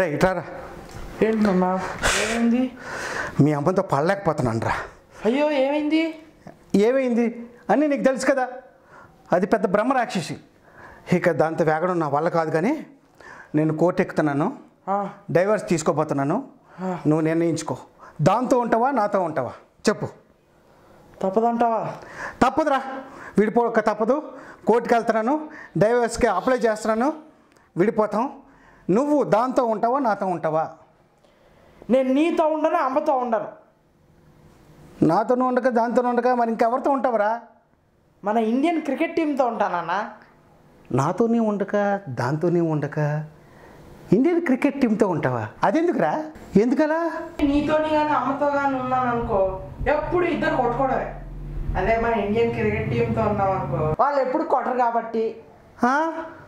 రే ఇట్రారా ఏంటమ్మా ఏమైంది మీ అమ్మతో పడలేకపోతున్నాను రా అయ్యో ఏమైంది ఏమైంది అని నీకు తెలుసు కదా అది పెద్ద బ్రహ్మరాక్షసి ఇక దాంతో వేగడం నా వల్ల కాదు కానీ నేను కోర్టు ఎక్కుతున్నాను ఆ, డైవర్స్ తీసుకోబోతున్నాను నువ్వు నిర్ణయించుకో దాంతో ఉంటావా నాతో ఉంటావా చెప్పు తప్పదంటావా తప్పదురా విడిపోక తప్పదు కోర్టుకి వెళ్తున్నాను డైవర్స్కి అప్లై చేస్తున్నాను విడిపోతాం నువ్వు దాంతో ఉంటావా నాతో ఉంటావా నేను నీతో ఉండను అమ్మతో ఉండను నాతోనూ ఉండక దాంతోనూ ఉండక మరి ఇంకెవరితో ఉంటావరా మన ఇండియన్ క్రికెట్ టీంతో ఉంటానన్నా నాతోనే ఉండక దాంతోనే ఉండక ఇండియన్ క్రికెట్ టీంతో ఉంటావా అదెందుకురా ఎందుకలా నీతోని కానీ అమ్మతో కానీ ఉన్నాను అనుకో ఎప్పుడు ఇద్దరు కొట్టుకోవడమే అదే మన ఇండియన్ క్రికెట్ టీంతో ఉన్నాం అనుకో వాళ్ళు ఎప్పుడు కొట్టరు కాబట్టి ఆ?